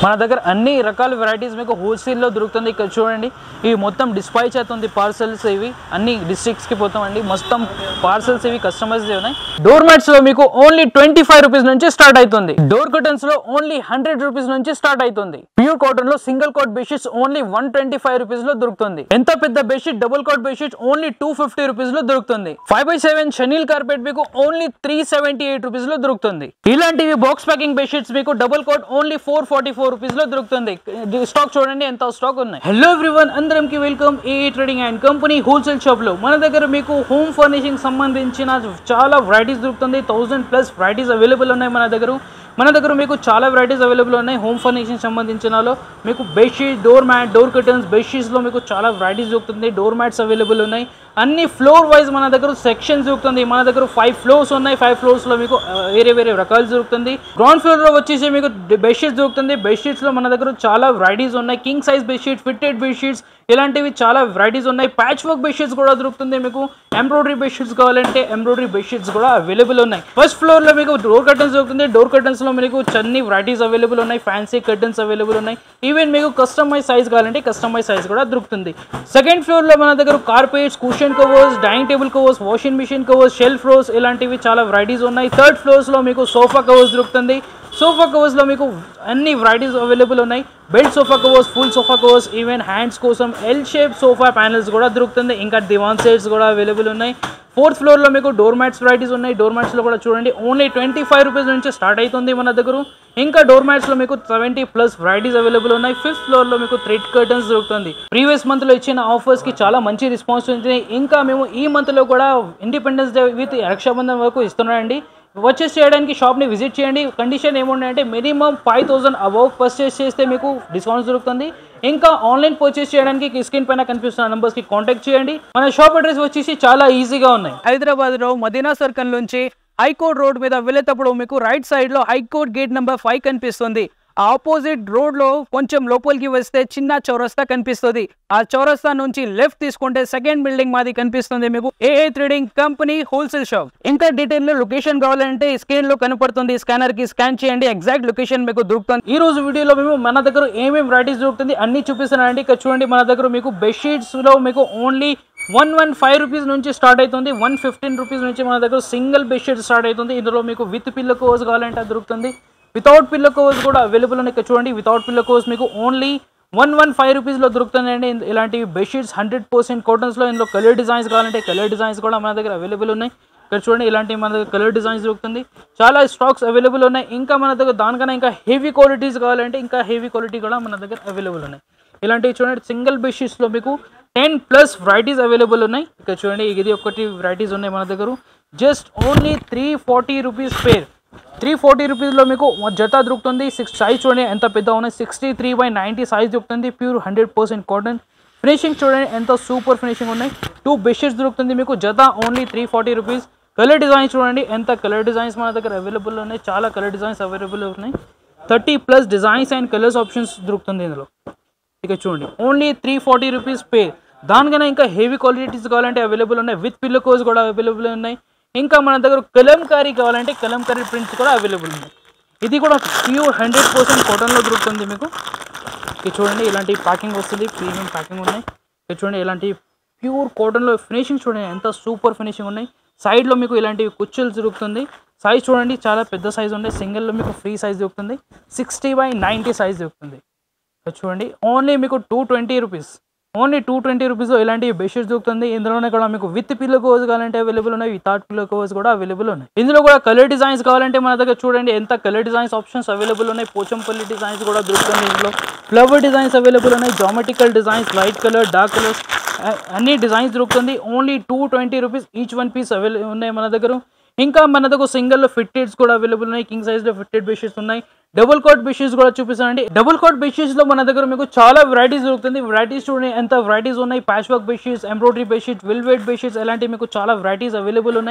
మన దగ్గర అన్ని రకాల వెరైటీస్ మీకు హోల్సేల్లో దొరుకుతుంది ఇక్కడ చూడండి ఇవి మొత్తం డిస్పాచ్ అవుతుంది పార్సల్స్ ఇవి అన్ని డిస్ట్రిక్ట్స్కి పోతామండి మొత్తం పార్సల్స్ ఇవి కస్టమర్స్ ఉన్నాయి డోర్ మ్యాట్స్ లో మీకు ఓన్లీ ట్వంటీ ఫైవ్ రూపీస్ నుంచి స్టార్ట్ అవుతుంది డోర్ కర్టన్స్ లో ఓన్లీ హండ్రెడ్ రూపీస్ నుంచి స్టార్ట్ అవుతుంది ప్యూర్ కాటన్ లో single cot bedsheets only one twenty five rupees లో దొరుకుతుంది ఎంత పెద్ద bedsheet double cot bedsheet only two fifty rupees లో దొరుకుతుంది five by seven chenille carpet మీకు only three seventy eight rupees లో దొరుకుతుంది ఇలాంటివి బాక్స్ ప్యాకింగ్ బెడ్షీట్స్ మీకు double cot only four forty four rupees లో దొరుకుతుంది స్టాక్ చూడండి ఎంత స్టాక్ ఉన్నాయి హలో ఎవ్రీవన్ అందరికి welcome A trading and company wholesale shop లో మన దగ్గర మీకు హోమ్ ఫర్నిషింగ్ సంబంధించిన చాలా వెరైటీస్ దొరుకుతుంది థౌసండ్ ప్లస్ వెరైటీస్ అవైలబుల్ ఉన్నాయి మన దగ్గర మన దగ్గర మీకు చాలా వెరైటీస్ అవైలబుల్ ఉన్నాయి హోమ్ ఫర్నిషింగ్ సంబంధించినలో మీకు bedsheet door mat door curtains బెడ్షీట్స్లో మీకు చాలా వెరైటీస్ దొరుకుతుంది డోర్ మ్యాట్స్ అవైలబుల్ ఉన్నాయి అన్ని ఫ్లోర్ వైజ్ మన దగ్గర సెక్షన్స్ దొరుకుతుంది మన దగ్గర ఫైవ్ ఫ్లోర్స్ ఉన్నాయి ఫైవ్ ఫ్లోర్స్లో మీకు ఆ, వేరే వేరే రకాలు దొరుకుతుంది గ్రౌండ్ ఫ్లోర్లో వచ్చేసి మీకు బెడ్షీట్స్ దొరుకుతుంది బెడ్షీట్స్లో మన దగ్గర చాలా వెరైటీస్ ఉన్నాయి king size bedsheet fitted bedsheets ఇలాంటివి చాలా వెరైటీస్ ఉన్నాయి ప్యాచ్ వర్క్ బెడ్షీట్స్ కూడా దొరుకుతుంది మీకు ఎంబ్రాయిడరీ బెడ్షీట్స్ కావాలంటే ఎంబ్రాయిడరీ బెడ్షీట్స్ కూడా అవైలబుల్ ఉన్నాయి ఫస్ట్ ఫ్లోర్ లో మీకు డోర్ కర్టన్స్ దొరుకుతుంది డోర్ కర్టన్స్ లో మీకు అన్ని వెరైటీస్ అవైలబుల్ ఉన్నాయి ఫ్యాన్సీ కర్టన్స్ అవైలబుల్ ఉన్నాయి ఈవెన్ మీకు కస్టమైజ్ సైజ్ కావాలంటే కస్టమైజ్ సైజ్ కూడా దొరుకుతుంది సెకండ్ ఫ్లోర్ లో మన దగ్గర carpets cushion covers dining table covers washing machine covers shelf rows ఇలాంటివి చాలా వెరైటీస్ ఉన్నాయి థర్డ్ ఫ్లోర్స్ లో మీకు సోఫా కవర్స్ దొరుకుతుంది సోఫా కవర్స్ లో మీకు అన్ని వెరైటీస్ అవైలబుల్ ఉన్నాయి belt sofa covers full sofa covers even hands కోసం ఎల్ షేప్ సోఫా ప్యానల్స్ కూడా దొరుకుతుంది ఇంకా దివాన్ సెట్స్ కూడా అవైలబుల్ ఉన్నాయి ఫోర్త్ ఫ్లోర్ లో మీకు డోర్ మ్యాట్స్ వెరైటీస్ ఉన్నాయి డోర్ మ్యాట్స్ లో కూడా చూడండి ఓన్లీ ట్వంటీ ఫైవ్ రూపీస్ నుంచి స్టార్ట్ అవుతుంది మన దగ్గర ఇంకా డోర్ మ్యాట్స్ లో మీకు సెవెంటీ ప్లస్ వెరైటీస్ అవైలబుల్ ఉన్నాయి ఫిఫ్త్ ఫ్లోర్ లో మీకు థ్రెడ్ కర్టన్స్ దొరుకుతుంది ప్రీవియస్ మంత్ లో ఇచ్చిన ఆఫర్స్ కి చాలా మంచి రెస్పాన్స్ ఉంది ఇంకా మేము ఈ మంత్ లో కూడా ఇండిపెండెన్స్ డే విత్ రక్షాబంధన్ వరకు ఇస్తున్నామండి పర్చేస్ చేయడానికి షాప్ని విజిట్ చేయండి కండిషన్ ఏముంటాయంటే minimum five thousand above purchase చేస్తే మీకు డిస్కౌంట్స్ దొరుకుతుంది ఇంకా ఆన్లైన్ పర్చేస్ చేయడానికి స్క్రీన్ పైన కనిపిస్తున్న నంబర్స్కి కాంటాక్ట్ చేయండి మన షాప్ అడ్రస్ వచ్చేసి చాలా ఈజీగా ఉన్నాయి హైదరాబాద్లో మదీనా సర్కిల్ నుంచి హైకోర్ట్ రోడ్ మీద వెళ్ళేటప్పుడు మీకు రైట్ సైడ్లో హైకోర్ట్ గేట్ నెంబర్ ఫైవ్ కనిపిస్తుంది ఆపోజిట్ రోడ్ లో కొంచెం లోపలికి వస్తే చిన్న చౌరస్తా కనిపిస్తుంది ఆ చౌరస్తా నుంచి లెఫ్ట్ తీసుకుంటే సెకండ్ బిల్డింగ్ మాది కనిపిస్తుంది మీకు AA trading company wholesale shop ఇంకా డీటెయిల్ లో లొకేషన్ కావాలంటే స్క్రీన్ లో కనపడుతుంది స్కానర్ కి స్కాన్ చేయండి ఎగ్జాక్ట్ లొకేషన్ మీకు దొరుకుతుంది ఈ రోజు వీడియోలో మేము మన దగ్గర ఏమేమి వెరైటీస్ దొరుకుతుంది అన్ని చూపిస్తున్నానండి ఇక్కడ చూడండి మన దగ్గర మీకు బెడ్షీట్స్ లో మీకు only one one five rupees నుంచి స్టార్ట్ అవుతుంది వన్ ఫిఫ్టీన్ రూపీస్ నుంచి మన దగ్గర సింగిల్ బెడ్షీట్ స్టార్ట్ అవుతుంది ఇందులో మీకు విత్ పిల్లో కోర్స్ కావాలంటే అది దొరుకుతుంది వితౌట్ పిల్లో కోర్స్ కూడా అవైలబుల్ ఉన్నాయి ఇక్కడ చూడండి వితౌట్ పిల్లో కోర్స్ మీకు ఓన్లీ వన్ వన్ ఫైవ్ రూపీస్లో దొరుకుతుందండి ఇన్- ఇలాంటి బెడ్షీట్స్ హండ్రెడ్ పర్సెంట్ కాటన్స్లో ఇందులో కలర్ డిజైన్స్ కావాలంటే కలర్ డిజైన్స్ కూడా మన దగ్గర అవైలబుల్ ఉన్నాయి ఇక్కడ చూడండి ఇలాంటి మన దగ్గర కలర్ డిజైన్స్ దొరుకుతుంది చాలా స్టాక్స్ అవైలబుల్ ఉన్నాయి ఇంకా మన దగ్గర దానికన్నా ఇంకా హెవీ క్వాలిటీస్ కావాలంటే ఇంకా హెవీ క్వాలిటీ కూడా మన దగ్గర అవైలబుల్ ఉన్నాయి ఇలాంటివి చూడండి సింగిల్ బెడ్షీట్స్లో మీకు టెన్ ప్లస్ వెరైటీస్ అవైలబుల్ ఉన్నాయి ఇక్కడ చూడండి ఇది ఒకటి వెరైటీస్ ఉన్నాయి మన దగ్గర just only three forty rupees pair three forty రూపీస్లో మీకు జత దొరుకుతుంది సిక్స్ సైజ్ చూడండి ఎంత పెద్ద ఉన్నాయి sixty three by ninety size దొరుకుతుంది pure hundred percent cotton finishing చూడండి ఎంత సూపర్ ఫినిషింగ్ ఉన్నాయి టూ బెడ్షీట్స్ దొరుకుతుంది మీకు జత only three forty rupees colour designs చూడండి ఎంత కలర్ డిజైన్స్ మన దగ్గర అవైలబుల్ ఉన్నాయి చాలా కలర్ డిజైన్స్ అవైలబుల్ ఉన్నాయి thirty plus designs and colours options దొరుకుతుంది ఇందులో ఇక చూడండి ఓన్లీ త్రీ ఫార్టీ రూపీస్ పే దానికన్నా ఇంకా హెవీ క్వాలిటీస్ కావాలంటే అవైలబుల్ ఉన్నాయి విత్ పిల్లో కోస్ కూడా అవైలబుల్ ఉన్నాయి ఇంకా మన దగ్గర కలంకారీ కావాలంటే కలంకారీ ప్రింట్స్ కూడా అవైలబుల్ ఉన్నాయి ఇది కూడా ప్యూర్ హండ్రెడ్ పర్సెంట్ కాటన్లో దొరుకుతుంది మీకు ఇది చూడండి ఇలాంటి ప్యాకింగ్ వస్తుంది ప్రీమియం ప్యాకింగ్ ఉన్నాయి ఇది చూడండి ఇలాంటి ప్యూర్ కాటన్లో ఫినిషింగ్ చూడండి ఎంత సూపర్ ఫినిషింగ్ ఉన్నాయి సైడ్లో మీకు ఇలాంటి కుచ్చులు దొరుకుతుంది సైజ్ చూడండి చాలా పెద్ద సైజ్ ఉన్నాయి సింగిల్లో మీకు ఫ్రీ సైజ్ దొరుకుతుంది సిక్స్టీ బై నైంటీ సైజ్ దొరుకుతుంది ఇక్కడ చూడండి ఓన్లీ మీకు two twenty rupees only two twenty రూపీస్లో ఇలాంటి బెడ్షీట్స్ దొరుకుతుంది ఇందులోనే కూడా మీకు విత్ పిల్లో కవర్స్ కావాలంటే అవైలబుల్ ఉన్నాయి వితౌట్ పిల్లో కవర్స్ కూడా అవైలబుల్ ఉన్నాయి ఇందులో కూడా కలర్ డిజైన్స్ కావాలంటే మన దగ్గర చూడండి ఎంత కలర్ డిజైన్స్ ఆప్షన్స్ అవైలబుల్ ఉన్నాయి పోచంపల్లి డిజైన్స్ కూడా దొరుకుతుంది ఇందులో ఫ్లవర్ డిజైన్స్ అవైలబుల్ ఉన్నాయి geometrical designs light colour dark colours అన్ని డిజైన్స్ దొరుకుతుంది only two twenty rupees each one piece available ఉన్నాయి మన దగ్గర ఇంకా మన దగ్గర సింగిల్లో ఫిట్టెడ్స్ కూడా అవైలబుల్ ఉన్నాయి కింగ్ సైజ్ లో ఫిట్టెడ్ బెడ్షీట్స్ ఉన్నాయి డబుల్ కోట్ బెడ్షీట్స్ కూడా చూపిస్తానండి డబుల్ కోట్ బెడ్షీట్స్ లో మన దగ్గర మీకు చాలా వెరైటీస్ దొరుకుతుంది వెరైటీస్ చూడండి ఎంత వెరైటీస్ ఉన్నాయి patch work bedsheets embroidery bedsheets velvet bedsheets ఇలాంటి మీకు చాలా వెరైటీస్ అవైలబుల్ ఉన్నాయి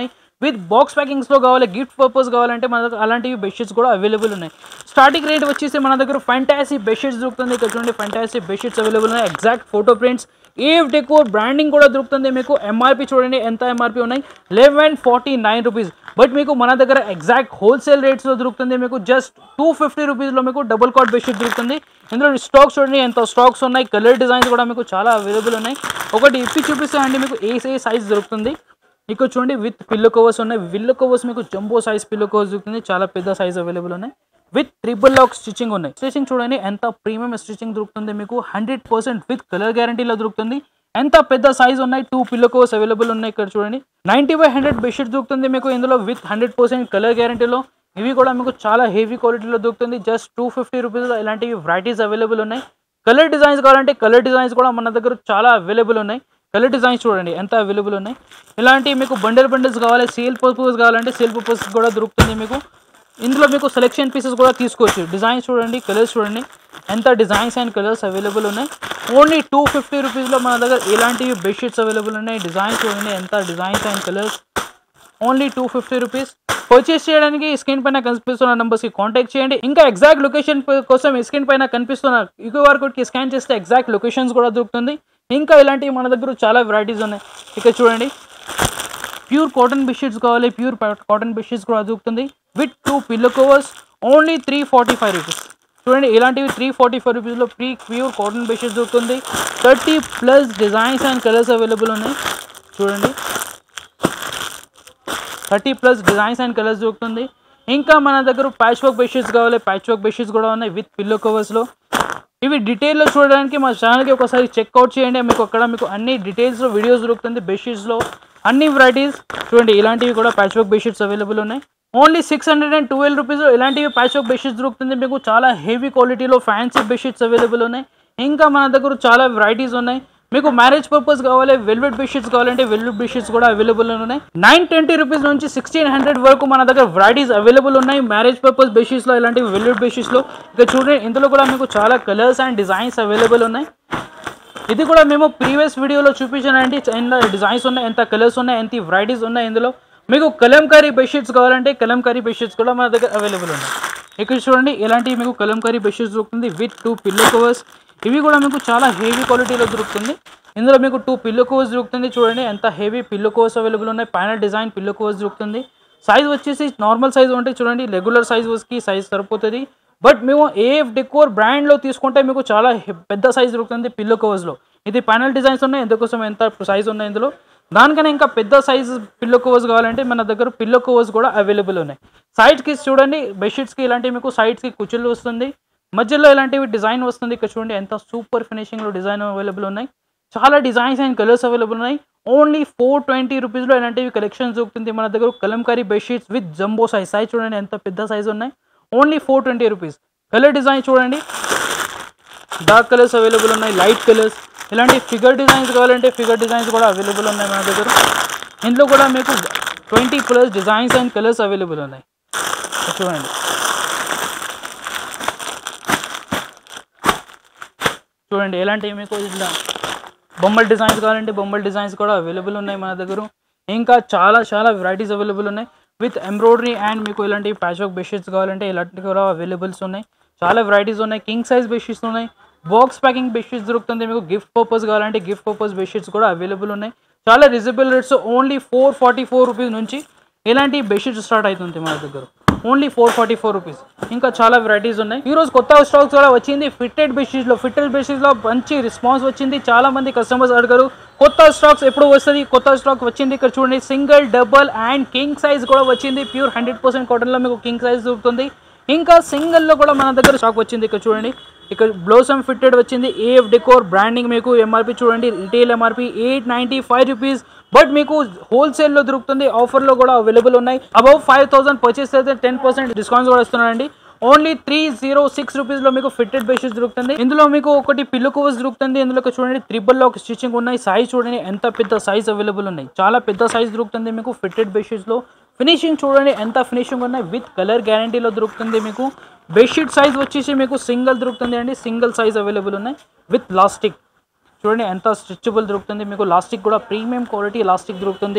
విత్ బాక్స్ ప్యాకింగ్స్లో కావాలి గిఫ్ట్ పర్పస్ కావాలంటే మన దగ్గర అలాంటివి బెడ్షీట్స్ కూడా అవైలబుల్ ఉన్నాయి స్టార్టింగ్ రేట్ వచ్చేసి మన దగ్గర ఫంటాసీ బెడ్షీట్స్ దొరుకుతుంది ఇక్కడ చూడండి ఫంటాసీ బెడ్షీట్స్ అవైలబుల్ ఉన్నాయి exact photo prints AF decor branding కూడా దొరుకుతుంది మీకు ఎంఆర్పి చూడండి ఎంత ఎంఆర్పి ఉన్నాయి eleven forty nine rupees but మీకు మన దగ్గర ఎగ్జాక్ట్ హోల్సేల్ రేట్స్లో దొరుకుతుంది మీకు జస్ట్ టూ ఫిఫ్టీ రూపీస్లో మీకు డబుల్ కాట్ బెడ్షీట్ దొరుకుతుంది ఇందులో స్టాక్స్ చూడండి ఎంత స్టాక్స్ ఉన్నాయి కలర్ డిజైన్స్ కూడా మీకు చాలా అవైలబుల్ ఉన్నాయి ఒకటి ఇప్పి చూపిస్తానండి మీకు ఏ ఏ సైజ్ దొరుకుతుంది ఇక్కడ చూడండి విత్ పిల్లో కవర్స్ ఉన్నాయి విల్లో కవర్స్ మీకు జంబో సైజ్ పిల్లో కవర్స్ దొరుకుతుంది చాలా పెద్ద సైజ్ అవైలబుల్ ఉన్నాయి విత్ ట్రిపుల్ లాక్ స్టిచ్చింగ్ ఉన్నాయి స్టిచ్చింగ్ చూడండి ఎంత ప్రీమియం స్టిచ్చింగ్ దొరుకుతుంది మీకు హండ్రెడ్ పర్సెంట్ విత్ కలర్ గ్యారంటీలో దొరుకుతుంది ఎంత పెద్ద సైజ్ ఉన్నాయి టూ పిల్లో కవర్స్ అవైలబుల్ ఉన్నాయి ఇక్కడ చూడండి నైంటీ బై హండ్రెడ్ బెడ్షీట్ దొరుకుతుంది మీకు ఇందులో విత్ హండ్రెడ్ పర్సెంట్ కలర్ గ్యారంటీలో ఇవి కూడా మీకు చాలా హెవీ క్వాలిటీలో దొరుకుతుంది జస్ట్ టూ ఫిఫ్టీ రూపీస్లో ఇలాంటివి వెరైటీస్ అవైలబుల్ ఉన్నాయి కలర్ డిజైన్స్ కావాలంటే కలర్ డిజైన్స్ కూడా మన దగ్గర చాలా అవైలబుల్ ఉన్నాయి కలర్ డిజైన్స్ చూడండి ఎంత అవైలబుల్ ఉన్నాయి ఇలాంటి మీకు బండిల్ బండిల్స్ కావాలి సేల్ పర్పస్ కావాలంటే సేల్ పర్పస్ కూడా దొరుకుతుంది మీకు ఇందులో మీకు సెలెక్షన్ పీసెస్ కూడా తీసుకోవచ్చు డిజైన్స్ చూడండి కలర్స్ చూడండి ఎంత డిజైన్స్ అండ్ కలర్స్ అవైలబుల్ ఉన్నాయి ఓన్లీ టూ ఫిఫ్టీ రూపీస్లో మన దగ్గర ఇలాంటివి బెడ్షీట్స్ అవైలబుల్ ఉన్నాయి డిజైన్స్ చూడండి ఎంత designs and colours only two fifty rupees purchase చేయడానికి స్క్రీన్ పైన కనిపిస్తున్న నెంబర్స్కి కాంటాక్ట్ చేయండి ఇంకా ఎగ్జాక్ట్ లొకేషన్ కోసం స్క్రీన్ పైన కనిపిస్తున్న క్యూఆర్ కోడ్కి స్కాన్ చేస్తే ఎగ్జాక్ట్ లొకేషన్స్ కూడా దొరుకుతుంది ఇంకా ఇలాంటివి మన దగ్గర చాలా వెరైటీస్ ఉన్నాయి ఇక్కడ చూడండి ప్యూర్ కాటన్ బెడ్షీట్స్ కావాలి ప్యూర్ కాటన్ బెడ్షీట్స్ కూడా దొరుకుతుంది with two pillow covers only three forty five rupees చూడండి ఇలాంటివి త్రీ ఫార్టీ ఫైవ్ రూపీస్లో ప్రీ ప్యూర్ కాటన్ బెడ్షీట్స్ దొరుకుతుంది thirty plus designs and colours available ఉన్నాయి చూడండి thirty plus designs and colours దొరుకుతుంది ఇంకా మన దగ్గర ప్యాచ్ వర్క్ బెడ్షీట్స్ కావాలి ప్యాచ్ వర్క్ బెడ్షీట్స్ కూడా ఉన్నాయి విత్ పిల్లో కవర్స్లో ఇవి డీటెయిల్లో చూడడానికి మా ఛానల్కి ఒకసారి చెక్అవుట్ చేయండి మీకు అక్కడ మీకు అన్ని డీటెయిల్స్లో వీడియోస్ దొరుకుతుంది బెడ్షీట్స్లో అన్ని వెరైటీస్ చూడండి ఇలాంటివి కూడా ప్యాచ్ వర్క్ బెడ్షీట్స్ అవైలబుల్ ఉన్నాయి only six hundred and twelve rupees ఇలాంటివి ప్యాచ్ వర్క్ బెడ్షీట్స్ దొరుకుతుంది మీకు చాలా హెవీ క్వాలిటీలో ఫ్యాన్సీ బెడ్షీట్స్ అవైలబుల్ ఉన్నాయి ఇంకా మన దగ్గర చాలా వెరైటీస్ ఉన్నాయి మీకు మ్యారేజ్ పర్పస్ కావాలి వెల్వెట్ బెడ్షీట్స్ కావాలంటే వెల్వెట్ బెడ్షీట్స్ కూడా అవైలబుల్ ఉన్నాయి నైన్ ట్వంటీ రూపీస్ నుంచి సిక్స్టీన్ హండ్రెడ్ వరకు మన దగ్గర వెరైటీస్ అవైలబుల్ ఉన్నాయి మ్యారేజ్ పర్పస్ బెడ్షీట్స్లో ఇలాంటి వెల్వెట్ బెడ్షీట్స్లో ఇక చూడండి ఇందులో కూడా మీకు చాలా కలర్స్ అండ్ డిజైన్స్ అవైలబుల్ ఉన్నాయి ఇది కూడా మేము ప్రీవియస్ వీడియోలో చూపించానండి ఎంత డిజైన్స్ ఉన్నాయి ఎంత కలర్స్ ఉన్నాయి ఎంత వెరైటీస్ ఉన్నాయి ఇందులో మీకు కలంకారీ బెడ్షీట్స్ కావాలంటే కలంకారీ బెడ్షీట్స్ కూడా మన దగ్గర అవైలబుల్ ఉన్నాయి ఇక్కడ చూడండి ఇలాంటివి మీకు కలంకారీ బెడ్షీట్స్ దొరుకుతుంది విత్ టూ పిల్లో కవర్స్ ఇవి కూడా మీకు చాలా హెవీ క్వాలిటీలో దొరుకుతుంది ఇందులో మీకు టూ పిల్లో కవర్స్ దొరుకుతుంది చూడండి ఎంత హెవీ పిల్లో కవర్స్ అవైలబుల్ ఉన్నాయి పైన డిజైన్ పిల్లో కవర్స్ దొరుకుతుంది సైజ్ వచ్చేసి నార్మల్ సైజ్ ఉంటే చూడండి రెగ్యులర్ సైజ్కి సైజ్ సరిపోతుంది బట్ మేము ఏఎఫ్ డెకోర్ బ్రాండ్లో తీసుకుంటే మీకు చాలా హె- పెద్ద సైజ్ దొరుకుతుంది పిల్లో కవర్స్లో ఇది ప్యానల్ డిజైన్స్ ఉన్నాయి ఎందుకోసం ఎంత సైజ్ ఉన్నాయి ఇందులో దానికన్నా ఇంకా పెద్ద సైజ్ పిల్లో కవర్స్ కావాలంటే మన దగ్గర పిల్లో కవర్స్ కూడా అవైలబుల్ ఉన్నాయి సైడ్స్కి చూడండి బెడ్షీట్స్కి ఇలాంటివి మీకు సైడ్స్కి కుచ్చులు వస్తుంది మధ్యలో ఇలాంటివి డిజైన్ వస్తుంది ఇక్కడ చూడండి ఎంత సూపర్ ఫినిషింగ్లో డిజైన్ అవైలబుల్ ఉన్నాయి చాలా డిజైన్స్ అండ్ కలర్స్ అవైలబుల్ ఉన్నాయి ఓన్లీ ఫోర్ ట్వంటీ రూపీస్లో ఇలాంటివి కలెక్షన్స్ దొరుకుతుంది మన దగ్గర Kalamkari bedsheets with jumbo size size చూడండి ఎంత పెద్ద సైజ్ ఉన్నాయి only four twenty rupees colour design చూడండి డార్క్ కలర్స్ అవైలబుల్ ఉన్నాయి లైట్ కలర్స్ ఇలాంటి ఫిగర్ డిజైన్స్ కావాలంటే ఫిగర్ డిజైన్స్ కూడా అవైలబుల్ ఉన్నాయి మన దగ్గర ఇందులో కూడా మీకు twenty plus designs and colours available ఉన్నాయి చూడండి చూడండి ఎలాంటివి మీకు ఇట్లా బొమ్మల డిజైన్స్ కావాలంటే బొమ్మల డిజైన్స్ కూడా అవైలబుల్ ఉన్నాయి మన దగ్గర ఇంకా చాలా చాలా వెరైటీస్ అవైలబుల్ ఉన్నాయి విత్ ఎంబ్రాయిడరీ అండ్ మీకు ఇలాంటి ప్యాచ్ వర్క్ బెడ్షీట్స్ కావాలంటే ఇలాంటివి కూడా అవైలబుల్స్ ఉన్నాయి చాలా వెరైటీస్ ఉన్నాయి కింగ్ సైజ్ బెడ్షీట్స్ ఉన్నాయి బాక్స్ ప్యాకింగ్ బెడ్షీట్స్ దొరుకుతుంది మీకు గిఫ్ట్ పర్పస్ కావాలంటే గిఫ్ట్ పర్పస్ బెడ్షీట్స్ కూడా అవైలబుల్ ఉన్నాయి చాలా reasonable rates only four forty four rupees నుంచి ఇలాంటి బెడ్షీట్స్ స్టార్ట్ అవుతుంది మన దగ్గర only four forty four rupees ఇంకా చాలా వెరైటీస్ ఉన్నాయి ఈ రోజు కొత్త స్టాక్స్ కూడా వచ్చింది ఫిట్టెడ్ బెడ్షీట్స్ లో ఫిట్టెడ్ బెడ్షీట్స్ లో మంచి రెస్పాన్స్ వచ్చింది చాలా మంది కస్టమర్స్ అడిగారు కొత్త స్టాక్స్ ఎప్పుడు వస్తుంది కొత్త స్టాక్ వచ్చింది ఇక్కడ చూడండి single double and king size కూడా వచ్చింది ప్యూర్ హండ్రెడ్ పర్సెంట్ కాటన్ లో మీకు కింగ్ సైజ్ దొరుకుతుంది ఇంకా సింగిల్ లో కూడా మన దగ్గర స్టాక్ వచ్చింది ఇక్కడ చూడండి ఇక్కడ బ్లోసమ్ ఫిట్టెడ్ వచ్చింది ఏఎఫ్ డెకోర్ బ్రాండింగ్ మీకు ఎంఆర్పి చూడండి retail MRP eight ninety five rupees but మీకు హోల్సేల్లో దొరుకుతుంది ఆఫర్లో కూడా అవైలబుల్ ఉన్నాయి అబౌవ్ ఫైవ్ థౌసండ్ పర్చేస్ అయితే టెన్ పర్సెంట్ డిస్కౌంట్స్ కూడా ఇస్తున్నారండి ఓన్లీ త్రీ జీరో సిక్స్ రూపీస్లో మీకు ఫిట్టెడ్ బేసిస్ దొరుకుతుంది ఇందులో మీకు ఒకటి పిల్లు కవర్స్ దొరుకుతుంది ఇందులో ఒక చూడండి త్రిబుల్ లో స్టిచ్చింగ్ ఉన్నాయి సైజ్ చూడండి ఎంత పెద్ద సైజ్ అవైలబుల్ ఉన్నాయి చాలా పెద్ద సైజ్ దొరుకుతుంది మీకు ఫిట్టెడ్ బేసిస్లో ఫినిషింగ్ చూడండి ఎంత ఫినిషింగ్ ఉన్నాయి విత్ కలర్ గ్యారంటీలో దొరుకుతుంది మీకు బెడ్షీట్ సైజ్ వచ్చేసి మీకు సింగిల్ దొరుకుతుంది అండి సింగిల్ సైజ్ అవైలబుల్ ఉన్నాయి విత్ లాస్టిక్ చూడండి ఎంత స్ట్రెచబుల్ దొరుకుతుంది మీకు లాస్టిక్ కూడా ప్రీమియం క్వాలిటీ లాస్టిక్ దొరుకుతుంది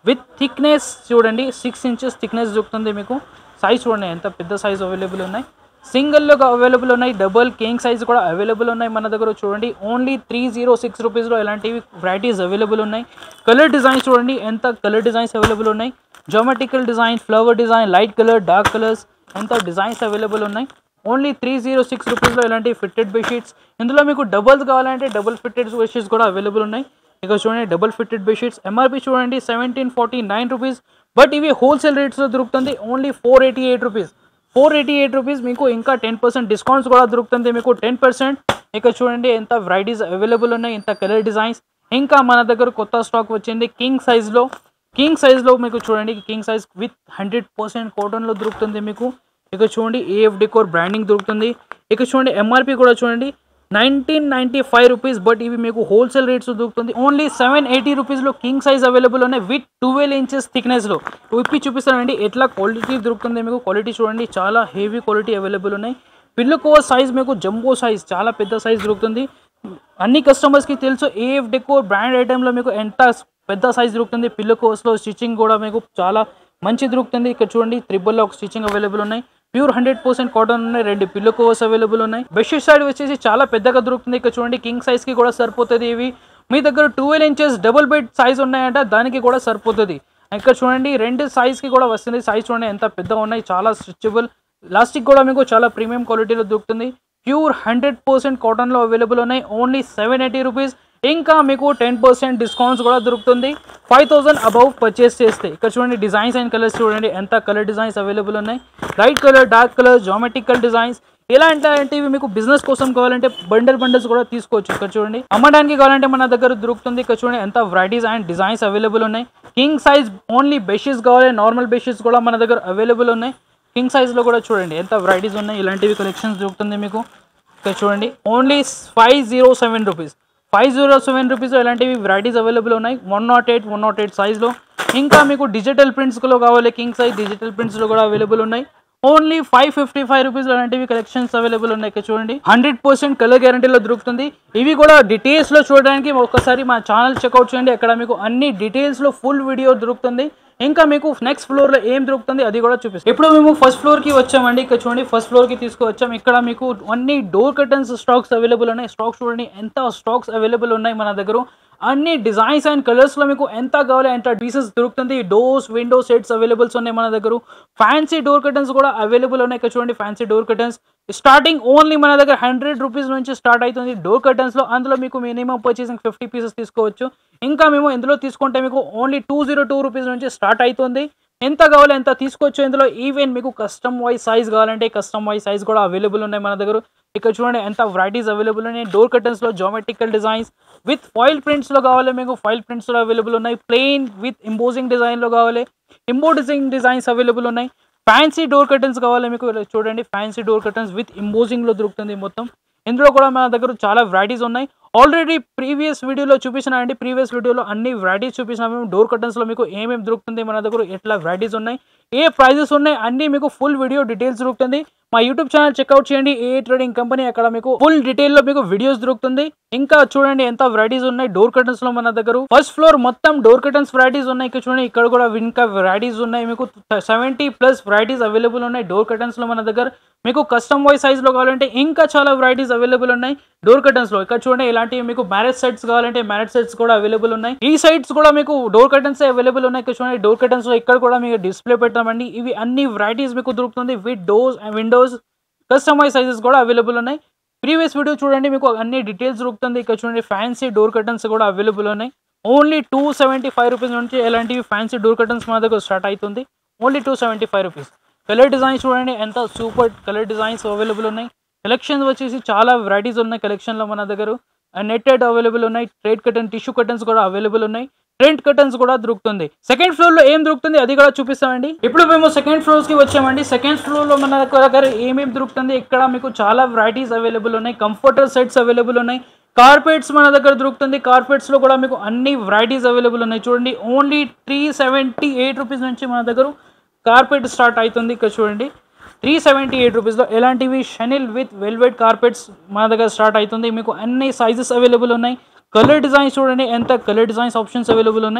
విత్ థిక్నెస్ చూడండి సిక్స్ ఇంచెస్ థిక్నెస్ దొరుకుతుంది మీకు సైజ్ చూడండి ఎంత పెద్ద సైజ్ అవైలబుల్ ఉన్నాయి సింగిల్లో అవైలబుల్ ఉన్నాయి డబుల్ కింగ్ సైజ్ కూడా అవైలబుల్ ఉన్నాయి మన దగ్గర చూడండి ఓన్లీ త్రీ జీరో సిక్స్ రూపీస్లో ఇలాంటివి వెరైటీస్ అవైలబుల్ ఉన్నాయి కలర్ డిజైన్స్ చూడండి ఎంత కలర్ డిజైన్స్ అవైలబుల్ ఉన్నాయి geometrical design flower design light colour dark colours ఎంత డిజైన్స్ అవైలబుల్ ఉన్నాయి ఓన్లీ త్రీ జీరో సిక్స్ రూపీస్లో ఇలాంటి ఫిట్టెడ్ బెడ్షీట్స్ ఇందులో మీకు డబుల్స్ కావాలంటే డబుల్ ఫిట్టెడ్ బెడ్షీట్స్ కూడా అవైలబుల్ ఉన్నాయి ఇక చూడండి డబుల్ ఫిట్టెడ్ బెడ్షీట్స్ ఎంఆర్పి చూడండి seventeen forty nine rupees but ఇవి హోల్సేల్ రేట్స్లో దొరుకుతుంది only four eighty eight rupees four eighty eight rupees మీకు ఇంకా టెన్ పర్సెంట్ డిస్కౌంట్స్ కూడా దొరుకుతుంది మీకు టెన్ పర్సెంట్ ఇక చూడండి ఎంత వెరైటీస్ అవైలబుల్ ఉన్నాయి ఇంత కలర్ డిజైన్స్ ఇంకా మన దగ్గర కొత్త స్టాక్ వచ్చింది కింగ్ సైజ్లో కింగ్ సైజ్లో మీకు చూడండి king size with hundred percent కాటన్లో దొరుకుతుంది మీకు ఇక చూడండి ఏఎఫ్ డికోర్ బ్రాండింగ్ దొరుకుతుంది ఇక చూడండి ఎంఆర్పి కూడా చూడండి nineteen ninety five rupees but ఇవి మీకు హోల్సేల్ రేట్స్ దొరుకుతుంది ఓన్లీ సెవెన్ ఎయిటీ రూపీస్లో కింగ్ సైజ్ అవైలబుల్ ఉన్నాయి విత్ ట్వెల్వ్ ఇంచెస్ థిక్నెస్లో ఇప్పి చూపిస్తానండి ఎట్లా క్వాలిటీ దొరుకుతుంది మీకు క్వాలిటీ చూడండి చాలా హెవీ క్వాలిటీ అవైలబుల్ ఉన్నాయి పిల్లు కోవర్ సైజ్ మీకు జంబో సైజ్ చాలా పెద్ద సైజ్ దొరుకుతుంది అన్ని కస్టమర్స్కి తెలుసు ఏఎఫ్ డెకోర్ బ్రాండ్ ఐటెంలో మీకు ఎంత పెద్ద సైజ్ దొరుకుతుంది పిల్లు కోవర్స్లో స్టిచ్చింగ్ కూడా మీకు చాలా మంచి దొరుకుతుంది ఇక్కడ చూడండి త్రిబుల్లో ఒక స్టిచ్చింగ్ అవైలబుల్ ఉన్నాయి ప్యూర్ హండ్రెడ్ పర్సెంట్ కాటన్ ఉన్నాయి రెండు పిల్లో కవర్స్ అవైలబుల్ ఉన్నాయి బెడ్షీట్ సైడ్ వచ్చేసి చాలా పెద్దగా దొరుకుతుంది ఇక్కడ చూడండి కింగ్ సైజ్ కి కూడా సరిపోతుంది ఇవి మీ దగ్గర twelve inches double bed size ఉన్నాయంట దానికి కూడా సరిపోతుంది ఇక్కడ చూడండి రెండు సైజ్ కి కూడా వస్తుంది సైజ్ చూడండి ఎంత పెద్దగా ఉన్నాయి చాలా స్ట్రెచబుల్ లాస్టిక్ కూడా మీకు చాలా ప్రీమియం క్వాలిటీలో దొరుకుతుంది ప్యూర్ హండ్రెడ్ పర్సెంట్ కాటన్లో అవైలబుల్ ఉన్నాయి ఓన్లీ సెవెన్ ఎయిటీ రూపీస్ ఇంకా మీకు టెన్ పర్సెంట్ డిస్కౌంట్స్ కూడా దొరుకుతుంది ఫైవ్ థౌసండ్ అబౌవ్ పర్చేస్ చేస్తే ఇక్కడ చూడండి డిజైన్స్ అండ్ కలర్స్ చూడండి ఎంత కలర్ డిజైన్స్ అవైలబుల్ ఉన్నాయి light colour dark colour geometrical designs ఇలాంటివి మీకు బిజినెస్ కోసం కావాలంటే బండల్ బండల్స్ కూడా తీసుకోవచ్చు ఇక్కడ చూడండి అమ్మడానికి కావాలంటే మన దగ్గర దొరుకుతుంది ఇక్కడ చూడండి ఎంత వెరైటీస్ అండ్ డిజైన్స్ అవైలబుల్ ఉన్నాయి కింగ్ సైజ్ ఓన్లీ బెషీస్ కావాలి నార్మల్ బెషీస్ కూడా మన దగ్గర అవైలబుల్ ఉన్నాయి కింగ్ సైజ్లో కూడా చూడండి ఎంత వెరైటీస్ ఉన్నాయి ఇలాంటివి కలెక్షన్స్ దొరుకుతుంది మీకు ఇక్కడ చూడండి only five zero seven rupees five zero seven rupees ఇలాంటివి varieties available one not eight one not eight ఎయిట్ సైజ్లో ఇంకా మీకు డిజిటల్ ప్రింట్స్లో కావాలి కింగ్ సైజ్ డిజిటల్ ప్రింట్స్లో కూడా అవైలబుల్ ఉన్నాయి only five fifty five rupees అలాంటివి కలెక్షన్స్ అవైలబుల్ ఉన్నాయి ఇక్కడ చూడండి హండ్రెడ్ పర్సెంట్ కలర్ గ్యారంటీలో దొరుకుతుంది ఇవి కూడా డీటెయిల్స్లో చూడడానికి ఒకసారి మా ఛానల్ చెక్అవుట్ చేయండి అక్కడ మీకు అన్ని డీటెయిల్స్లో ఫుల్ వీడియో దొరుకుతుంది ఇంకా మీకు నెక్స్ట్ ఫ్లోర్ లో ఏం దొరుకుతుంది అది కూడా చూపిస్తాం ఇప్పుడు మేము ఫస్ట్ ఫ్లోర్ కి వచ్చామండి ఇక్కడ చూడండి ఫస్ట్ ఫ్లోర్ కి తీసుకువచ్చాం ఇక్కడ మీకు అన్ని డోర్ కర్టన్స్ స్టాక్స్ అవైలబుల్ ఉన్నాయి స్టాక్స్ చూడండి ఎంత స్టాక్స్ అవైలబుల్ ఉన్నాయి మన దగ్గర అన్ని డిజైన్స్ అండ్ కలర్స్ లో మీకు ఎంత కావాలి ఎంత పీసెస్ దొరుకుతుంది డోర్స్ విండో సెట్స్ అవైలబుల్స్ ఉన్నాయి మన దగ్గర ఫ్యాన్సీ డోర్ కర్టన్స్ కూడా అవైలబుల్ ఉన్నాయి ఇక్కడ చూడండి fancy door curtains starting only మన దగ్గర హండ్రెడ్ రూపీస్ నుంచి స్టార్ట్ అవుతుంది డోర్ కర్టన్స్ లో అందులో మీకు మినిమం పర్చేసింగ్ ఫిఫ్టీ పీసెస్ తీసుకోవచ్చు ఇంకా మేము ఇందులో తీసుకుంటే మీకు only two zero two rupees నుంచి స్టార్ట్ అవుతుంది ఎంత కావాలి ఎంత తీసుకోవచ్చు ఇందులో ఈవెన్ మీకు కస్టమ్ వైజ్ సైజ్ కావాలంటే కస్టమ్ వైజ్ సైజ్ కూడా అవైలబుల్ ఉన్నాయి మన దగ్గర ఇక్కడ చూడండి ఎంత వెరైటీస్ అవైలబుల్ ఉన్నాయి డోర్ కర్టన్స్ లో geometrical designs with foil prints లో కావాలి మీకు ఫాయిల్ ప్రింట్స్ లో అవైలబుల్ ఉన్నాయి ప్లెయిన్ విత్ ఇంపోజింగ్ డిజైన్ లో కావాలి ఇంపోజింగ్ డిజైన్స్ అవైలబుల్ ఉన్నాయి ఫ్యాన్సీ డోర్ కర్టన్స్ కావాలి మీకు ఇలా చూడండి fancy door curtains with imposing లో దొరుకుతుంది మొత్తం ఇందులో కూడా మన దగ్గర చాలా వెరైటీస్ ఉన్నాయి ఆల్రెడీ ప్రీవియస్ వీడియోలో చూపించిన అండి ప్రీవియస్ వీడియోలో అన్ని వెరైటీస్ చూపించిన మేము డోర్ కర్టన్స్లో మీకు ఏమేమి దొరుకుతుంది మన దగ్గర ఎట్లా వెరైటీస్ ఉన్నాయి ఏ ప్రైజెస్ ఉన్నాయి అన్ని మీకు ఫుల్ వీడియో డీటెయిల్స్ దొరుకుతుంది మా యూట్యూబ్ ఛానల్ చెక్అవుట్ చేయండి ఏ ట్రేడింగ్ కంపెనీ అక్కడ మీకు ఫుల్ డీటెయిల్ లో మీకు వీడియోస్ దొరుకుతుంది ఇంకా చూడండి ఎంత వెరైటీస్ ఉన్నాయి డోర్ కర్టన్స్ లో మన దగ్గర ఫస్ట్ ఫ్లోర్ మొత్తం డోర్ కర్టన్స్ వెరైటీస్ ఉన్నాయి ఇక్కడ చూడండి ఇక్కడ కూడా ఇంకా వెరైటీస్ ఉన్నాయి మీకు సెవెంటీ ప్లస్ వెరైటీస్ అవైలబుల్ ఉన్నాయి డోర్ కర్టన్స్ లో మన దగ్గర మీకు కస్టమ్ వైజ్ సైజ్ లో కావాలంటే ఇంకా చాలా వెరైటీస్ అవైలబుల్ ఉన్నాయి డోర్ కర్టన్స్ లో ఇక్కడ చూడండి ఇలాంటివి మీకు మ్యారేజ్ సెట్స్ కావాలంటే మ్యారేజ్ సెట్స్ కూడా అవైలబుల్ ఉన్నాయి ఈ సైడ్స్ కూడా మీకు డోర్ కర్టన్స్ అవైలబుల్ ఉన్నాయి ఇక్కడ చూడండి డోర్ కర్టన్స్ లో ఇక్కడ కూడా మీకు డిస్ప్లే పెట్టామండి ఇవి అన్ని వెరైటీస్ మీకు దొరుకుతుంది with doors and windows customize sizes కూడా అవైలబుల్ ఉన్నాయి ప్రీవియస్ వీడియో చూడండి మీకు అన్ని డీటెయిల్స్ దొరుకుతుంది ఇక్కడ చూడండి ఫ్యాన్సీ డోర్ కర్టన్స్ కూడా అవైలబుల్ ఉన్నాయి only two seventy five rupees నుంచి ఎలాంటివి ఫ్యాన్సీ డోర్ కర్టన్స్ మన దగ్గర స్టార్ట్ అవుతుంది only two seventy five rupees colour designs చూడండి ఎంత సూపర్ కలర్ డిజైన్స్ అవైలబుల్ ఉన్నాయి కలెక్షన్స్ వచ్చేసి చాలా వెరైటీస్ ఉన్నాయి కలెక్షన్లో మన దగ్గర నెట్టెడ్ అవైలబుల్ ఉన్నాయి ట్రేడ్ కర్టన్ టిష్యూ కర్టన్స్ కూడా అవైలబుల్ ఉన్నాయి ప్రింట్ కర్టన్స్ కూడా దొరుకుతుంది సెకండ్ ఫ్లోర్ లో ఏం దొరుకుతుంది అది కూడా చూపిస్తామండి ఇప్పుడు మేము సెకండ్ ఫ్లోర్స్ కి వచ్చామండి సెకండ్ ఫ్లోర్ లో మన దగ్గర ఏమేమి దొరుకుతుంది ఇక్కడ మీకు చాలా వెరైటీస్ అవైలబుల్ ఉన్నాయి కంఫర్టర్ సెట్స్ అవైలబుల్ ఉన్నాయి కార్పెట్స్ మన దగ్గర దొరుకుతుంది కార్పెట్స్ లో కూడా మీకు అన్ని వెరైటీస్ అవైలబుల్ ఉన్నాయి చూడండి only three seventy eight rupees నుంచి మన దగ్గర కార్పెట్ స్టార్ట్ అవుతుంది ఇక్కడ చూడండి త్రీ సెవెంటీ ఎయిట్ రూపీస్లో ఎలాంటివి షనిల్ విత్ వెల్వెట్ కార్పెట్స్ మన దగ్గర స్టార్ట్ అవుతుంది మీకు అన్ని సైజెస్ అవైలబుల్ ఉన్నాయి కలర్ డిజైన్స్ చూడండి ఎంత కలర్ డిజైన్స్ ఆప్షన్స్ అవైలబుల్ ఉన్నాయి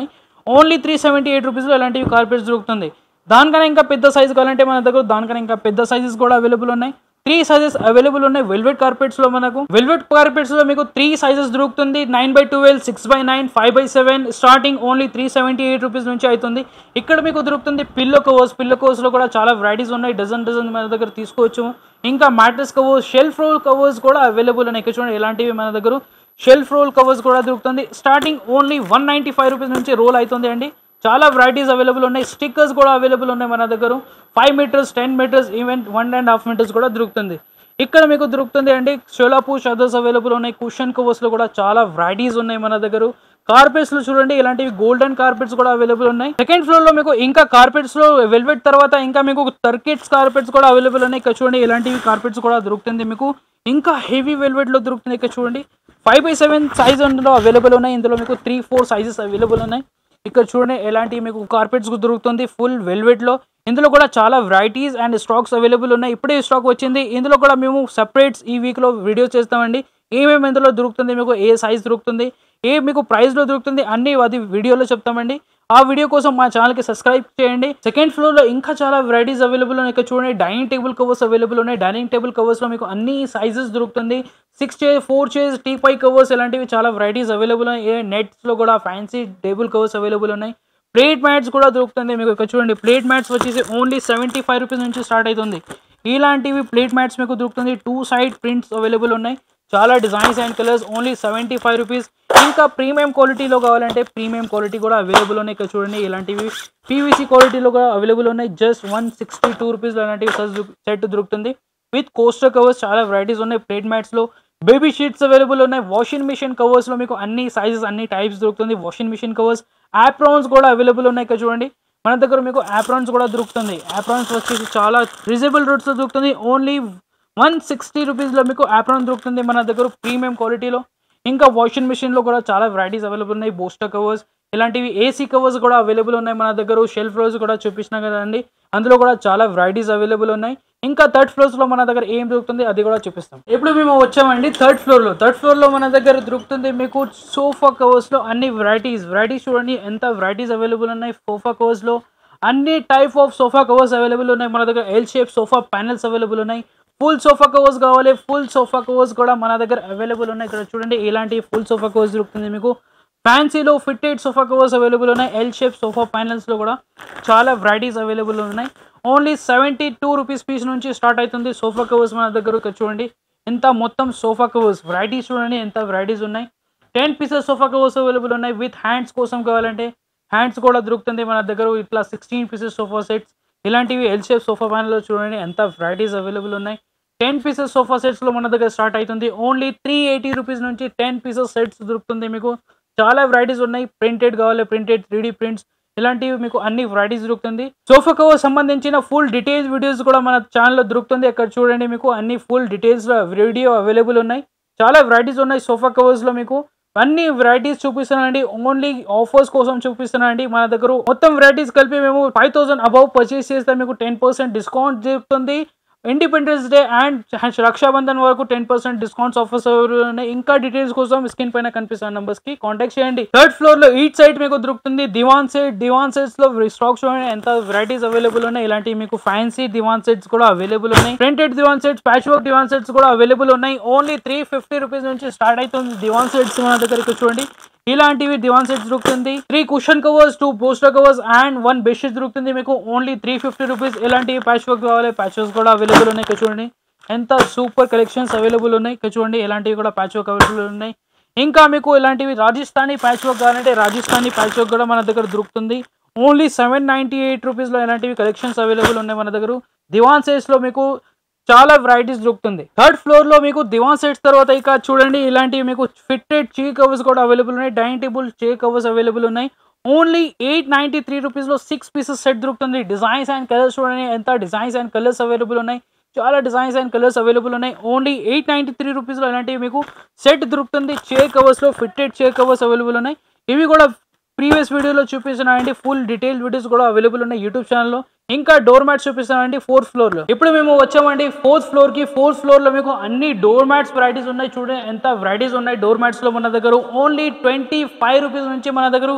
ఓన్లీ త్రీ సెవెంటీ ఎయిట్ రూపీస్లో ఇలాంటివి కార్పెట్స్ దొరుకుతుంది దానికన్నా ఇంకా పెద్ద సైజ్ కావాలంటే మన దగ్గర దానికన్నా ఇంకా పెద్ద సైజెస్ కూడా అవైలబుల్ ఉన్నాయి త్రీ సైజెస్ అవైలబుల్ ఉన్నాయి వెల్వెట్ కార్పెట్స్ లో మనకు వెల్వెట్ కార్పెట్స్ లో మీకు త్రీ సైజెస్ దొరుకుతుంది nine by twelve six by nine five by seven starting only three seventy eight rupees నుంచి అవుతుంది ఇక్కడ మీకు దొరుకుతుంది పిల్లో కవర్స్ పిల్లో కవర్స్ లో కూడా చాలా వెరైటీస్ ఉన్నాయి డజన్ డజన్ మన దగ్గర తీసుకోవచ్చు ఇంకా mattress covers shelf roll covers కూడా అవైలబుల్ ఉన్నాయి ఇక్కడ చూడండి ఇలాంటివి మన దగ్గర షెల్ఫ్ రోల్ కవర్స్ కూడా దొరుకుతుంది starting only one ninety five rupees నుంచి రోల్ అవుతుంది అండి చాలా వెరైటీస్ అవైలబుల్ ఉన్నాయి స్టిక్కర్స్ కూడా అవైలబుల్ ఉన్నాయి మన దగ్గర five metres ten metres even one and half metres కూడా దొరుకుతుంది ఇక్కడ మీకు దొరుకుతుంది అండి షోలాపు షదర్స్ అవైలబుల్ ఉన్నాయి కుషన్ కవర్స్లో కూడా చాలా వెరైటీస్ ఉన్నాయి మన దగ్గర కార్పెట్స్ లో చూడండి ఇలాంటివి గోల్డెన్ కార్పెట్స్ కూడా అవైలబుల్ ఉన్నాయి సెకండ్ ఫ్లోర్ లో మీకు ఇంకా కార్పెట్స్ లో వెల్వెట్ తర్వాత ఇంకా మీకు టర్కెట్స్ కార్పెట్స్ కూడా అవైలబుల్ ఉన్నాయి ఇక్కడ చూడండి ఇలాంటివి కార్పెట్స్ కూడా దొరుకుతుంది మీకు ఇంకా హెవీ వెల్వెట్ లో దొరుకుతుంది ఇక్కడ చూడండి ఫైవ్ బై సెవెన్ సైజ్ అందులో అవైలబుల్ ఉన్నాయి ఇందులో మీకు త్రీ ఫోర్ సైజెస్ అవైలబుల్ ఉన్నాయి ఇక్కడ చూడండి ఎలాంటి మీకు కార్పెట్స్ దొరుకుతుంది ఫుల్ వెల్వెట్ లో ఇందులో కూడా చాలా వెరైటీస్ అండ్ స్టాక్స్ అవైలబుల్ ఉన్నాయి ఇప్పుడే స్టాక్ వచ్చింది ఇందులో కూడా మేము సపరేట్స్ ఈ వీక్ లో వీడియో చేస్తామండి ఏమేమి ఇందులో దొరుకుతుంది మీకు ఏ సైజ్ దొరుకుతుంది ఏ మీకు ప్రైస్ లో దొరుకుతుంది అన్ని అది వీడియోలో చెప్తామండి ఆ వీడియో కోసం మా ఛానల్ కి సబ్స్క్రైబ్ చేయండి సెకండ్ ఫ్లోర్ లో ఇంకా చాలా వెరైటీస్ అవైలబుల్ ఉన్నాయి ఇక్కడ చూడండి డైనింగ్ టేబుల్ కవర్స్ అవైలబుల్ ఉన్నాయి డైనింగ్ టేబుల్ కవర్స్ లో మీకు అన్ని సైజెస్ దొరుకుతుంది six chair four chairs teapoy covers ఇలాంటివి చాలా వెరైటీస్ అవైలబుల్ ఉన్నాయి నెట్స్ లో కూడా ఫ్యాన్సీ టేబుల్ కవర్స్ అవైలబుల్ ఉన్నాయి ప్లేట్ మ్యాట్స్ కూడా దొరుకుతుంది మీకు ఇక్కడ చూడండి ప్లేట్ మ్యాట్స్ వచ్చేసి ఓన్లీ సెవెంటీ ఫైవ్ రూపీస్ నుంచి స్టార్ట్ అవుతుంది ఇలాంటివి ప్లేట్ మ్యాట్స్ మీకు దొరుకుతుంది టూ సైడ్ ప్రింట్స్ అవైలబుల్ ఉన్నాయి చాలా designs and colours only seventy five rupees ఇంకా ప్రీమియం క్వాలిటీలో కావాలంటే ప్రీమియం క్వాలిటీ కూడా అవైలబుల్ ఉన్నాయి ఇక్కడ చూడండి ఇలాంటివి పీవీసీ క్వాలిటీలో కూడా అవైలబుల్ ఉన్నాయి just one sixty two rupees ఇలాంటివి సెట్ దొరుకుతుంది విత్ కోస్టర్ కవర్స్ చాలా వెరైటీస్ ఉన్నాయి ప్లేట్ మ్యాట్స్లో బేబీ షీట్స్ అవైలబుల్ ఉన్నాయి వాషింగ్ మిషన్ కవర్స్లో మీకు అన్ని సైజెస్ అన్ని టైప్స్ దొరుకుతుంది వాషింగ్ మిషన్ కవర్స్ యాప్రాన్స్ కూడా అవైలబుల్ ఉన్నాయి ఇక్కడ చూడండి మన దగ్గర మీకు యాప్రాన్స్ కూడా దొరుకుతుంది యాప్రాన్స్ వచ్చేసి చాలా రీజనబుల్ రేట్స్లో దొరుకుతుంది ఓన్లీ వన్ సిక్స్టీ రూపీస్లో మీకు యాప్రాన్ దొరుకుతుంది మన దగ్గర ప్రీమియం క్వాలిటీలో ఇంకా వాషింగ్ మిషన్లో కూడా చాలా వెరైటీస్ అవైలబుల్ ఉన్నాయి బోస్టర్ కవర్స్ ఇలాంటివి ఏసీ కవర్స్ కూడా అవైలబుల్ ఉన్నాయి మన దగ్గర షెల్ఫ్ రోజ్ కూడా చూపించిన కదండి అందులో కూడా చాలా వెరైటీస్ అవైలబుల్ ఉన్నాయి ఇంకా థర్డ్ ఫ్లోర్స్ లో మన దగ్గర ఏం దొరుకుతుంది అది కూడా చూపిస్తాం ఇప్పుడు మేము వచ్చామండి థర్డ్ ఫ్లోర్ లో థర్డ్ ఫ్లోర్ లో మన దగ్గర దొరుకుతుంది మీకు సోఫా కవర్స్ లో అన్ని వెరైటీస్ వెరైటీస్ చూడండి ఎంత వెరైటీస్ అవైలబుల్ ఉన్నాయి సోఫా కవర్స్ లో అన్ని type of sofa covers available ఉన్నాయి మన దగ్గర L shape sofa panels available ఉన్నాయి ఫుల్ సోఫా కవర్స్ కావాలి ఫుల్ సోఫా కవర్స్ కూడా మన దగ్గర అవైలబుల్ ఉన్నాయి ఇక్కడ చూడండి ఇలాంటి ఫుల్ సోఫా కవర్స్ దొరుకుతుంది మీకు ఫ్యాన్సీలో ఫిట్టెడ్ సోఫా కవర్స్ అవైలబుల్ ఉన్నాయి ఎల్ షేప్ సోఫా ప్యానెల్స్లో కూడా చాలా వెరైటీస్ అవైలబుల్ ఉన్నాయి only seventy two rupees piece నుంచి స్టార్ట్ అవుతుంది సోఫా కవర్స్ మన దగ్గర ఇక్కడ చూడండి ఎంత మొత్తం సోఫా కవర్స్ వెరైటీస్ చూడండి ఎంత వెరైటీస్ ఉన్నాయి ten pieces sofa covers available ఉన్నాయి విత్ హ్యాండ్స్ కోసం కావాలంటే హ్యాండ్స్ కూడా దొరుకుతుంది మన దగ్గర ఇట్లా సిక్స్టీన్ పీసెస్ సోఫా సెట్స్ ఇలాంటివి ఎల్ షేప్ సోఫా ప్యానెల్లో చూడండి ఎంత వెరైటీస్ అవైలబుల్ ఉన్నాయి టెన్ పీసెస్ సోఫా సెట్స్లో మన దగ్గర స్టార్ట్ అవుతుంది ఓన్లీ త్రీ ఎయిటీ రూపీస్ నుంచి టెన్ పీసెస్ సెట్స్ దొరుకుతుంది మీకు చాలా వెరైటీస్ ఉన్నాయి ప్రింటెడ్ కావాలి ప్రింటెడ్ త్రీ ప్రింట్స్ ఇలాంటివి మీకు అన్ని వెరైటీస్ దొరుకుతుంది సోఫా కవర్ సంబంధించిన ఫుల్ డీటెయిల్స్ వీడియోస్ కూడా మన ఛానల్లో దొరుకుతుంది అక్కడ చూడండి మీకు అన్ని ఫుల్ డీటెయిల్స్ వీడియో అవైలబుల్ ఉన్నాయి చాలా వెరైటీస్ ఉన్నాయి సోఫా కవర్స్ లో మీకు అన్ని వెరైటీస్ చూపిస్తున్నానండి ఓన్లీ ఆఫర్స్ కోసం చూపిస్తున్నానండి మన దగ్గర మొత్తం వెరైటీస్ కలిపి మేము ఫైవ్ థౌసండ్ అబౌవ్ పర్చేస్ చేస్తే మీకు టెన్ పర్సెంట్ డిస్కౌంట్ దొరుకుతుంది ఇండిపెండెన్స్ డే అండ్ రక్షాబంధన్ వరకు టెన్ పర్సెంట్ డిస్కౌంట్స్ ఆఫర్స్ ఉన్నాయి ఇంకా డీటెయిల్స్ కోసం స్క్రీన్ పైన కనిపిస్తున్న నంబర్స్ కి కాంటాక్ట్ చేయండి థర్డ్ ఫ్లోర్ లో ఈచ్ సైడ్ మీకు దొరుకుతుంది దివాన్ సెట్ దివాన్ సెట్స్ లో స్టాక్ చూడండి ఎంత వెరైటీస్ అవైలబుల్ ఉన్నాయి ఇలాంటి మీకు ఫ్యాన్సీ దివాన్ సెట్స్ కూడా అవైలబుల్ ఉన్నాయి printed divan sets patch work divan sets కూడా అవైలబుల్ ఉన్నాయి ఓన్లీ త్రీ ఫిఫ్టీ రూపీస్ నుంచి స్టార్ట్ అవుతుంది దివాన్ సెట్స్ మన దగ్గరికి చూడండి ఇలాంటివి దివాన్ సెట్స్ దొరుకుతుంది three cushion covers two bolster covers and one bedsheet దొరుకుతుంది మీకు ఓన్లీ త్రీ ఫిఫ్టీ రూపీస్ ఇలాంటివి ప్యాచ్ వర్క్ కావాలి ప్యాచెస్ కూడా అవైలబుల్ ఉన్నాయి ఇక్కడ చూడండి ఎంత సూపర్ కలెక్షన్స్ అవైలబుల్ ఉన్నాయి ఇక్కడ చూడండి ఇలాంటివి కూడా ప్యాచ్ వర్క్ అవైలబుల్ ఉన్నాయి ఇంకా మీకు ఇలాంటివి రాజస్థానీ ప్యాచ్ వర్క్ కావాలంటే రాజస్థానీ ప్యాచ్ వర్క్ కూడా మన దగ్గర దొరుకుతుంది ఓన్లీ సెవెన్ నైంటీ ఎయిట్ రూపీస్లో ఇలాంటివి కలెక్షన్స్ అవైలబుల్ ఉన్నాయి మన దగ్గర దివాన్ సెట్స్లో మీకు చాలా వెరైటీస్ దొరుకుతుంది థర్డ్ ఫ్లోర్ లో మీకు దివాన్ సెట్స్ తర్వాత ఇక చూడండి ఇలాంటివి మీకు ఫిట్టెడ్ చే కవర్స్ కూడా అవైలబుల్ ఉన్నాయి dining table chair covers available ఉన్నాయి only eight ninety three rupees లో సిక్స్ పీసెస్ సెట్ దొరుకుతుంది డిజైన్స్ అండ్ కలర్స్ చూడండి ఎంత డిజైన్స్ అండ్ కలర్స్ అవైలబుల్ ఉన్నాయి చాలా డిజైన్స్ అండ్ కలర్స్ అవైలబుల్ ఉన్నాయి ఓన్లీ ఎయిట్ నైన్టీ త్రీ రూపీస్లో ఇలాంటివి మీకు సెట్ దొరుకుతుంది చే కవర్స్లో ఫిట్టెడ్ చే కవర్స్ అవైలబుల్ ఉన్నాయి ఇవి కూడా ప్రీవియస్ వీడియోలో చూపిస్తున్నానండి ఫుల్ డీటెయిల్ వీడియోస్ కూడా అవైలబుల్ ఉన్నాయి యూట్యూబ్ ఛానల్లో ఇంకా డోర్ మ్యాట్స్ చూపిస్తానండి ఫోర్త్ ఫ్లోర్ లో ఇప్పుడు మేము వచ్చామండి ఫోర్త్ ఫ్లోర్ కి ఫోర్త్ ఫ్లోర్ లో మీకు అన్ని డోర్ మ్యాట్స్ వెరైటీస్ ఉన్నాయి చూడండి ఎంత వెరైటీస్ ఉన్నాయి డోర్ మ్యాట్స్ లో మన దగ్గర ఓన్లీ ట్వంటీ ఫైవ్ రూపీస్ నుంచి మన దగ్గర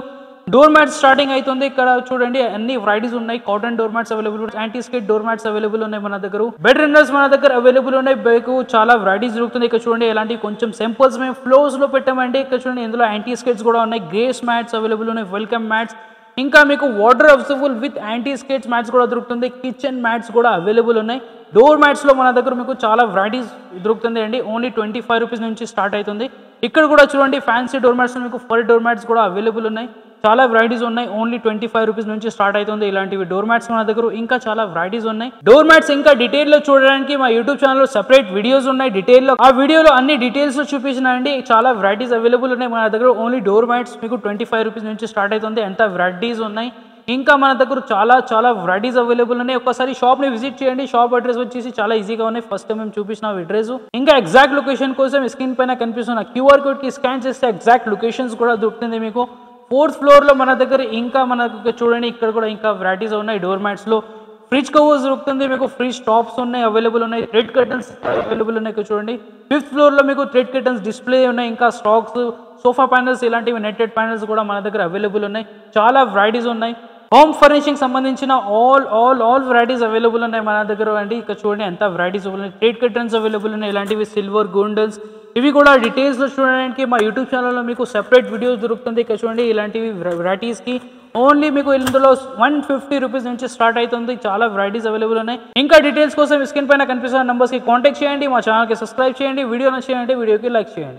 డోర్ మ్యాట్స్ స్టార్టింగ్ అవుతుంది ఇక్కడ చూడండి అన్ని వెరైటీస్ ఉన్నాయి cotton door mats available anti skid door mats available ఉన్నాయి మన దగ్గర బెడ్ రన్నర్స్ మన దగ్గర అవైలబుల్ ఉన్నాయి మీకు చాలా వెరైటీస్ దొరుకుతుంది ఇక్కడ చూడండి ఎలాంటి కొంచెం సింపుల్స్ మేము ఫ్లోస్ లో పెట్టామండి ఇక్కడ చూడండి ఇందులో యాంటీ స్కేట్స్ కూడా ఉన్నాయి గ్రేస్ మ్యాట్స్ అవైలబుల్ ఉన్నాయి వెల్కమ్ మ్యాట్స్ ఇంకా మీకు water observable with anti skid mats కూడా దొరుకుతుంది కిచెన్ మ్యాట్స్ కూడా అవైలబుల్ ఉన్నాయి డోర్ మ్యాట్స్లో మన దగ్గర మీకు చాలా వెరైటీస్ దొరుకుతుంది అండి ఓన్లీ ట్వంటీ ఫైవ్ రూపీస్ నుంచి స్టార్ట్ అవుతుంది ఇక్కడ కూడా చూడండి ఫ్యాన్సీ డోర్ మ్యాట్స్ మీకు ఫర్ డోర్ మ్యాట్స్ కూడా అవైలబుల్ ఉన్నాయి చాలా వెరైటీస్ ఉన్నాయి ఓన్లీ ట్వంటీ ఫైవ్ రూపీస్ నుంచి స్టార్ట్ అవుతుంది ఇలాంటివి డోర్ మ్యాట్స్ మన దగ్గర ఇంకా చాలా వెరైటీస్ ఉన్నాయి డోర్ మ్యాట్స్ ఇంకా డీటెయిల్ లో చూడడానికి మా యూట్యూబ్ ఛానల్లో సెపరేట్ వీడియోస్ ఉన్నాయి డీటెయిల్ లో ఆ వీడియోలో అన్ని డీటెయిల్స్ చూపించిన అండి చాలా వెరైటీస్ అవైలబుల్ ఉన్నాయి మన దగ్గర ఓన్లీ డోర్ మ్యాట్స్ మీకు ట్వంటీ ఫైవ్ రూపీస్ నుంచి స్టార్ట్ అవుతుంది ఎంత వెరైటీస్ ఉన్నాయి ఇంకా మన దగ్గర చాలా చాలా వెరైటీస్ అవైలబుల్ ఉన్నాయి ఒకసారి షాప్ ని విజిట్ చేయండి షాప్ అడ్రస్ వచ్చేసి చాలా ఈజీగా ఉన్నాయి ఫస్ట్ టైం మేము చూపించిన అడ్రస్ ఇంకా ఎగ్జాక్ట్ లొకేషన్ కోసం స్క్రీన్ పైన కనిపిస్తున్న క్యూఆర్ కోడ్ కి స్కాన్ చేస్తే ఎగ్జాక్ట్ లొకేషన్స్ కూడా దొరుకుతుంది మీకు ఫోర్త్ ఫ్లోర్ లో మన దగ్గర ఇంకా మన దగ్గర చూడండి ఇక్కడ కూడా ఇంకా వెరైటీస్ ఉన్నాయి డోర్ మ్యాట్స్ లో ఫ్రిడ్జ్ కవర్స్ దొరుకుతుంది మీకు ఫ్రిడ్జ్ టాప్స్ ఉన్నాయి అవైలబుల్ ఉన్నాయి థ్రెడ్ కర్టన్స్ అవైలబుల్ ఉన్నాయి ఇక్కడ చూడండి ఫిఫ్త్ ఫ్లోర్ లో మీకు థ్రెడ్ కర్టన్స్ డిస్ప్లే ఉన్నాయి ఇంకా స్టాక్స్ సోఫా ప్యానల్స్ ఇలాంటివి నెట్టెడ్ ప్యానల్స్ కూడా మన దగ్గర అవైలబుల్ ఉన్నాయి చాలా వెరైటీస్ ఉన్నాయి హోమ్ ఫర్నిషింగ్ సంబంధించిన all all all varieties available ఉన్నాయి మన దగ్గర అండి ఇక్కడ చూడండి ఎంత వెరైటీస్ ఉన్నాయి ట్రేడ్ కర్టన్స్ అవైలబుల్ ఉన్నాయి ఇలాంటివి సిల్వర్ గోల్డన్స్ ఇవి కూడా డీటెయిల్స్లో చూడడానికి మా యూట్యూబ్ ఛానల్లో మీకు సెపరేట్ వీడియోస్ దొరుకుతుంది ఇక్కడ చూడండి ఇలాంటివి వెరైటీస్కి ఓన్లీ మీకు ఇందులో వన్ ఫిఫ్టీ రూపీస్ నుంచి స్టార్ట్ అవుతుంది చాలా వెరైటీస్ అవైలబుల్ ఉన్నాయి ఇంకా డీటెయిల్స్ కోసం స్క్రీన్ పైన కనిపిస్తున్న నెంబర్స్కి కాంటాక్ట్ చేయండి మా ఛానల్కి సబ్స్క్రైబ్ చేయండి వీడియో నచ్చేయండి వీడియోకి లైక్ చేయండి